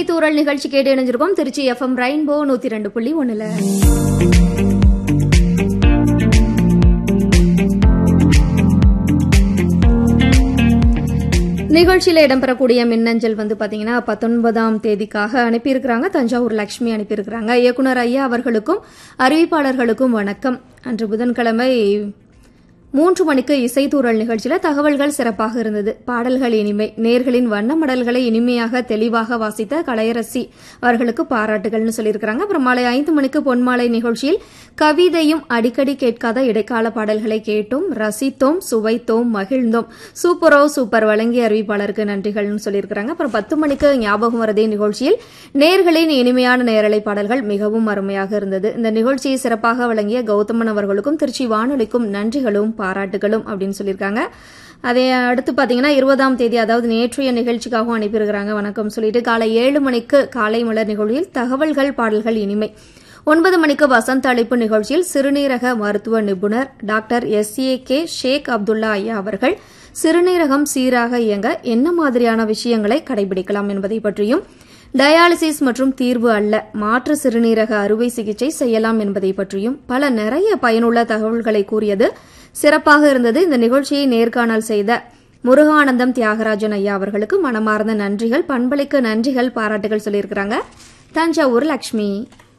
இசைத்தூரல் நிகழ்ச்சி கேட்டு இணைஞ்சிருக்கோம் Trichy FM rainbow நூத்தி ரெண்டு புள்ளி ஒண்ணுல நிகழ்ச்சியில இடம்பெறக்கூடிய மின்னஞ்சல் வந்து பாத்தீங்கன்னா பத்தொன்பதாம் தேதிக்காக அனுப்பியிருக்கிறாங்க தஞ்சாவூர் லட்சுமி அனுப்பியிருக்கிறாங்க இயக்குனர் ஐயா அவர்களுக்கும் அறிவிப்பாளர்களுக்கும் வணக்கம் அன்று புதன்கிழமை மூன்று மணிக்கு இசைத்தூரல் நிகழ்ச்சியில தகவல்கள் சிறப்பாக இருந்தது பாடல்கள் இனிமை நேர்களின் வண்ண மடல்களை இனிமையாக தெளிவாக வாசித்த கலையரசி அவர்களுக்கு பாராட்டுகள்னு சொல்லியிருக்கிறாங்க அப்புறம் மாலை ஐந்து மணிக்கு பொன்மாலை நிகழ்ச்சியில் கவிதையும் அடிக்கடி கேட்காத இடைக்கால பாடல்களை கேட்டோம் ரசித்தோம் சுவைத்தோம் மகிழ்ந்தோம் சூப்பரோ சூப்பர் வழங்கிய அறிவிப்பாளருக்கு நன்றிகள்னு சொல்லியிருக்கிறாங்க அப்புறம் பத்து மணிக்கு ஞாபகம் வரதே நிகழ்ச்சியில் நேர்களின் இனிமையான நேரலை பாடல்கள் மிகவும் அருமையாக இருந்தது இந்த நிகழ்ச்சியை சிறப்பாக வழங்கிய கௌதமன் அவர்களுக்கும் திருச்சி வானொலிக்கும் நன்றிகளும் பாராட்டுகளும் அப்படின்னு சொல்லியிருக்காங்க அதே அடுத்து பாத்தீங்கன்னா இருபதாம் தேதி அதாவது நேற்றைய நிகழ்ச்சிக்காகவும் அனுப்பியிருக்கிறாங்க வணக்கம் சொல்லிட்டு காலை ஏழு மணிக்கு காலை மலர் நிகழ்ச்சியில் தகவல்கள் பாடல்கள் இனிமை ஒன்பது மணிக்கு வசந்த் அழைப்பு நிகழ்ச்சியில் சிறுநீரக மருத்துவ நிபுணர் doctor S A K Sheikh Abdullah ஐயா அவர்கள் சிறுநீரகம் சீராக இயங்க என்ன மாதிரியான விஷயங்களை கடைபிடிக்கலாம் என்பதை பற்றியும் டயாலிசிஸ் மற்றும் தீர்வு அல்ல மாற்று சிறுநீரக அறுவை சிகிச்சை செய்யலாம் என்பதை பற்றியும் பல நிறைய பயனுள்ள தகவல்களை கூறியது சிறப்பாக இருந்தது இந்த நிகழ்ச்சியை நேர்காணல் செய்த முருகானந்தம் தியாகராஜன் ஐயா அவர்களுக்கு மனமார்ந்த நன்றிகள் பண்பளிக்கு நன்றிகள் பாராட்டுகள் சொல்லியிருக்கிறாங்க தஞ்சாவூர் லக்ஷ்மி